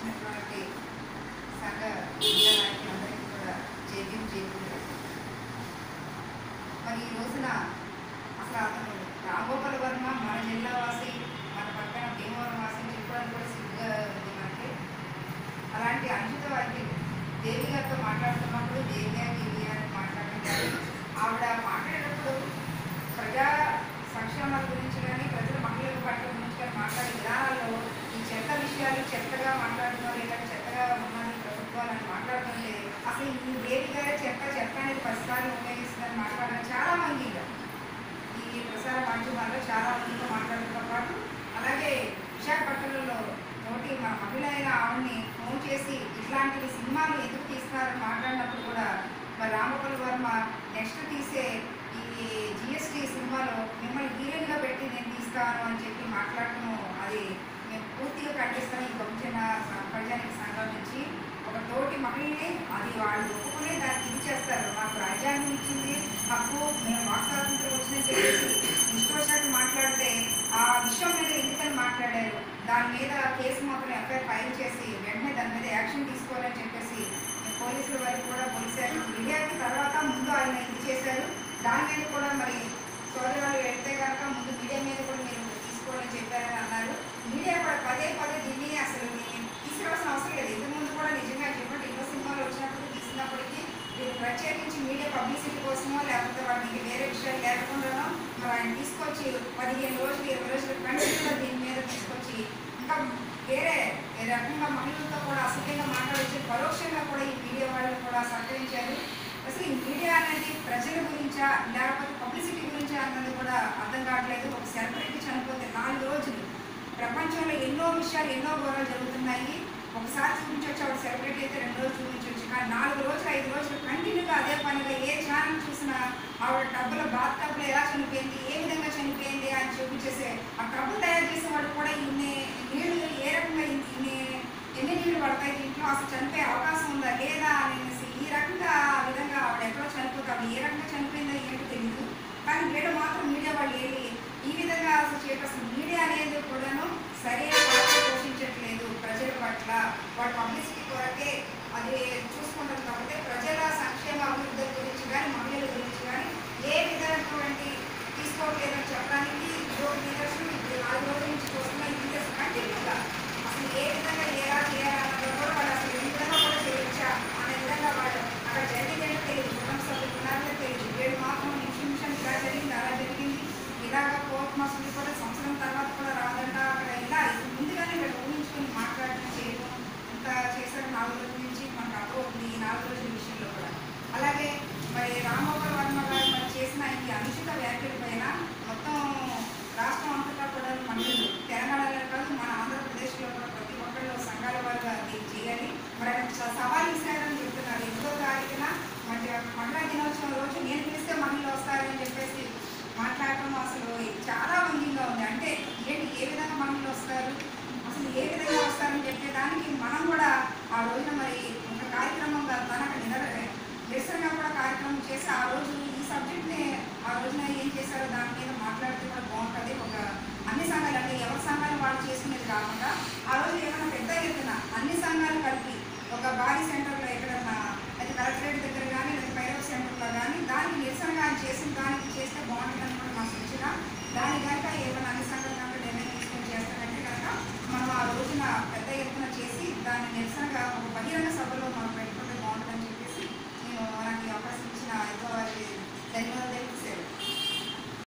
వచ్చినటువంటి సంఘ నాయకులందరికీ కూడా జైబీం జైబీం మరి ఈ రోజున అసలు అతను రామగోపాల్ వర్మ మన జిల్లా వాసి మన పక్కన భీమవరం వాసి అని చెప్పడానికి కూడా సిగ్గుగా ఉంది మనకి అలాంటి అంకిత వారికి దేవి గారితో మాట్లాడుతున్నప్పుడు దేవి గారి దేవి గారి మాట్లాడడం కానీ ఆవిడ మాట్లాడేటప్పుడు ప్రజా సంక్షేమాల గురించి కానీ ప్రజల మహిళల పట్ల గురించి కానీ మాట్లాడే విధానాల్లో ఈ చెత్త విషయాలు చెత్తగా మాట్లాడుతున్నారు లేకపోతే చెత్తగా ఉన్నది ప్రభుత్వాలు అని మాట్లాడుతుంటే అసలు ఈ దేవి గారే చెత్త చెత్త అనేది పరిసరాలు ఉపయోగిస్తుందని మాట్లాడడం చాలా మంది ఈ ప్రసార మాధ్యమాల్లో చాలా మందితో మాట్లాడడంతో పాటు అలాగే విశాఖపట్నంలో తోటి మన మహిళ అయిన ఆవిడని ఫోన్ చేసి ఇట్లాంటివి సినిమాలు ఎందుకు తీస్తున్నారని మాట్లాడినప్పుడు కూడా మరి రామగోపాల్ వర్మ నెక్స్ట్ తీసే ఈ జిఎస్టీ సినిమాలో మిమ్మల్ని హీరోయిన్గా పెట్టి నేను తీస్తాను అని చెప్పి మాట్లాడటం అది మేము పూర్తిగా ఖండిస్తాం ఈ బహుజన స- ప్రజానికి సంఘం నుంచి ఒక తోటి మహిళని అది వాళ్ళు ఒప్పుకునే దాన్ని ఇది చేస్తారు మాకు రాజ్యాంగం ఇచ్చింది హక్కు మేము వాక్ స్వాతంత్రం వచ్చిందని చెప్పేసి ఇష్టవశాన్ని మాట్లాడితే ఆ విషయం మీద ఎందుకని మాట్లాడారు దాని మీద కేసు మొత్తం ఎఫ్ఐఆర్ ఫైల్ చేసి వెంటనే దాని మీద యాక్షన్ తీసుకోవాలని చెప్పేసి పోలీసుల వారికి కూడా పోలీసు శాఖ మీడియాకి తర్వాత ముందు ఆయన ఇది చేశారు దాని మీద కూడా మరి సోదరి వాళ్ళు వెళ్తే కనుక ముందు మీడియా మీద కూడా మీరు తీసుకోవాలని చెప్పారని అన్నారు మీడియా కూడా పదే పదే దీన్ని అసలు నేను తీసుకురావాల్సిన అవసరం లేదు ఇంతకు ముందు కూడా నిజంగా చెప్పండి ఎన్నో సినిమాలు వచ్చినప్పుడు తీసినప్పటికీ దీన్ని ప్రత్యేకించి మీడియా పబ్లిసిటీ కోసమో లేకపోతే వాటికి వేరే విషయాలు లేకుండానో మరి ఆయన తీసుకొచ్చి పదిహేను రోజులు ఇరవై రోజులు కంటిన్యూగా దీని మీద తీసుకొచ్చి ఇంకా వేరే ఏ రకంగా మహిళలతో కూడా అసభ్యంగా మాట్లాడొచ్చి పరోక్షంగా కూడా ఈ మీడియా వాళ్ళు కూడా సహకరించారు అసలు ఈ మీడియా అనేది ప్రజల గురించా లేకపోతే పబ్లిసిటీ గురించా అన్నది కూడా అర్థం కావట్లేదు ఒక సెలబ్రిటీ చనిపోతే నాలుగు రోజులు ప్రపంచంలో ఎన్నో విషయాలు ఎన్నో ఘోరాలు జరుగుతున్నాయి ఒకసారి చూపించవచ్చు ఆవిడ సెలబ్రిటీ అయితే రెండు రోజులు చూపించవచ్చు కానీ నాలుగు రోజులు ఐదు రోజులు కంటిన్యూగా అదే పనిగా ఏ ఛానల్ చూసినా ఆవిడ టబ్బులో బాత్ టబ్లో ఎలా చనిపోయింది ఏ విధంగా చనిపోయింది అని చూపించేసే ఆ టబ్బు తయారు చేసే వాడు కూడా ఇన్ని నీళ్లు ఏ రకంగా ఇన్ని ఇన్ని ఎన్ని నీళ్లు పడతాయి దీంట్లో అసలు చనిపోయే అవకాశం ఉందా లేదా అనేసి ఈ రకంగా ఆ విధంగా ఆవిడ ఎక్కడో చనిపోతే ఆవిడ ఏ రకంగా చనిపోయిందో ఏంటో తెలియదు కానీ వీడు మాత్రం మీడియా వాళ్ళు ఏమి ఈ విధంగా అసలు చేయటం అసలు మీడియా అనేది కూడాను సరైన పాత్ర పోషించట్లేదు ప్రజల పట్ల వాళ్ళ పబ్లిసిటీ కొరకే అది చూసుకుంటారు కాబట్టి ప్రజల సంక్షేమ అభివృద్ధి గురించి కానీ మహిళల గురించి కానీ ఏ విధమైనటువంటి తీసుకోవట్లేదని చెప్పడానికి ఇదొక నిదర్శనం ఇప్పుడు నాలుగు రోజుల నుంచి చూస్తున్న ఈ నిదర్శనం కంటిన్యూగా అసలు ఏ విధంగా ఎలా చేయాలన్నది కూడా వాళ్ళు అసలు ఈ విధంగా కూడా చేయొచ్చా అనే విధంగా వాళ్ళు అక్కడ జరిగిందేంటో తెలియదు కుటుంబ సభ్యులు ఉన్నారో తెలియదు వీడు మాత్రం నిమిషం నిమిషం ఇలా జరిగింది అలా జరిగింది ఇలాగ కోర్టు మసలు కూడా సంవత్సరం తర్వాత కూడా రాదంట అక్కడ ఇలా ముందుగానే వీళ్ళు ఊహించుకొని మాట్లాడటం చేయడం ఇంత చేశారు నాలుగు రోజుల నుంచి మనకు అర్థమవుతుంది ఈ నాలుగు రోజుల విషయంలో కూడా అలాగే మరి రామగోపాల్ వర్మ గారు మరి చేసిన ఈ అనుచిత వ్యాఖ్యల పైన మొత్తం రాష్ట్రం అంతటా కూడా మహిళలు తెలంగాణలో కాదు మన ఆంధ్రప్రదేశ్లో కూడా ప్రతి ఒక్కళ్ళు సంఘాల వారుగా దీన్ని చేయాలి మరి ఆయన స- సవాల్ ఇస్తారని చెప్తున్నారు ఎనిమిదో తారీఖున మరి మహిళా దినోత్సవం రోజు నేను పిలిస్తే మహిళలు వస్తారని చెప్పేసి మాట్లాడటం అసలు చాలా వంగింగా ఉంది అంటే ఏంటి ఏ విధంగా మహిళలు వస్తారు అసలు ఏ విధంగా వస్తారని చెప్పేదానికి మనం కూడా ఆ రోజున మరి ఒక కార్యక్రమంగా తనకు నిర నిరసనగా కూడా కార్యక్రమం చేసి ఆ రోజు ఈ సబ్జెక్ట్ని ఆ రోజున ఏం చేశారో దాని మీద మాట్లాడితే కూడా బాగుంటుంది ఒక అన్ని సంఘాలు అంటే ఎవరి సంఘాలు వాళ్ళు చేసుకునేది కాకుండా ఆ రోజు ఏమైనా పెద్ద ఎత్తున అన్ని సంఘాలు కలిపి ఒక భారీ సెంటర్